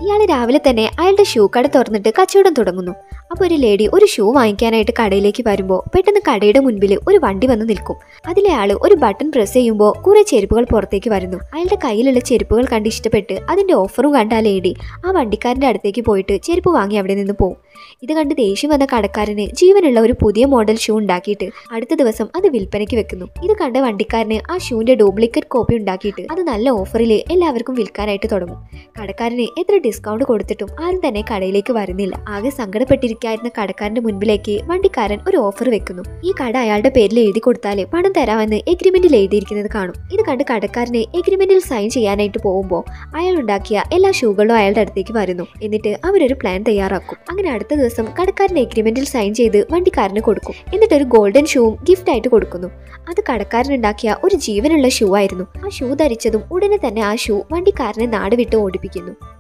ഇയാൾ രാവിലെ തന്നെ അയാളുടെ ഷൂ കട തുറന്നിട്ട് കച്ചവടം തുടങ്ങുന്നു അപ്പോൾ ഒരു ലേഡി ഒരു ഷൂ വാങ്ങിക്കാനായിട്ട് കടയിലേക്ക് വരുമ്പോൾ പെട്ടെന്ന് കടയുടെ മുൻപിൽ ഒരു വണ്ടി വന്ന് നിൽക്കും അതിലെ ആള് ഒരു ബട്ടൺ പ്രസ് ചെയ്യുമ്പോൾ കുറെ ചെരുപ്പുകൾ പുറത്തേക്ക് വരുന്നു അയാളുടെ കയ്യിലുള്ള ചെരുപ്പുകൾ കണ്ട് ഇഷ്ടപ്പെട്ട് അതിന്റെ ഓഫറും കണ്ട ആ ലേഡി ആ വണ്ടിക്കാരന്റെ അടുത്തേക്ക് പോയിട്ട് ചെരുപ്പ് വാങ്ങി അവിടെ നിന്ന് പോകും ഇത് കണ്ട് ദേഷ്യം വന്ന കടക്കാരന് ജീവനുള്ള ഒരു പുതിയ മോഡൽ ഷൂ ഉണ്ടാക്കിയിട്ട് അടുത്ത ദിവസം അത് വിൽപ്പനയ്ക്ക് വെക്കുന്നു ഇത് കണ്ട വണ്ടിക്കാരന് ആ ഷൂവിന്റെ ഡ്യൂപ്ലിക്കേറ്റ് കോപ്പി ഉണ്ടാക്കിയിട്ട് അത് നല്ല ഓഫറിൽ എല്ലാവർക്കും വിൽക്കാനായിട്ട് തുടങ്ങും കടക്കാരന് എത്ര ഡിസ്കൗണ്ട് കൊടുത്തിട്ടും ആരും തന്നെ കടയിലേക്ക് വരുന്നില്ല ആകെ സങ്കടപ്പെട്ടിരിക്കായിരുന്ന കടക്കാരന്റെ മുൻപിലേക്ക് വണ്ടിക്കാരൻ ഒരു ഓഫർ വെക്കുന്നു ഈ കട അയാളുടെ പേരിൽ എഴുതി കൊടുത്താലേ പണം തരാമെന്ന് എഗ്രിമെന്റിൽ എഴുതിയിരിക്കുന്നത് കാണും ഇത് കണ്ട് കടക്കാരനെ എഗ്രിമെന്റിൽ സൈൻ ചെയ്യാനായിട്ട് പോകുമ്പോൾ അയാൾ ഉണ്ടാക്കിയ എല്ലാ ഷൂകളും അയാളുടെ അടുത്തേക്ക് വരുന്നു എന്നിട്ട് അവരൊരു പ്ലാൻ തയ്യാറാക്കും അങ്ങനെ അടുത്ത ദിവസം കടക്കാരൻ എഗ്രിമെന്റിൽ സൈൻ ചെയ്ത് വണ്ടിക്കാരന് കൊടുക്കും എന്നിട്ട് ഒരു ഗോൾഡൻ ഷൂവും ഗിഫ്റ്റ് ആയിട്ട് കൊടുക്കുന്നു അത് കടക്കാരൻ ഉണ്ടാക്കിയ ഒരു ജീവനുള്ള ഷൂ ആയിരുന്നു ആ ഷൂ ധരിച്ചതും ഉടനെ തന്നെ ആ ഷൂ വണ്ടിക്കാരനെ നാട് വിട്ട് ഓടിപ്പിക്കുന്നു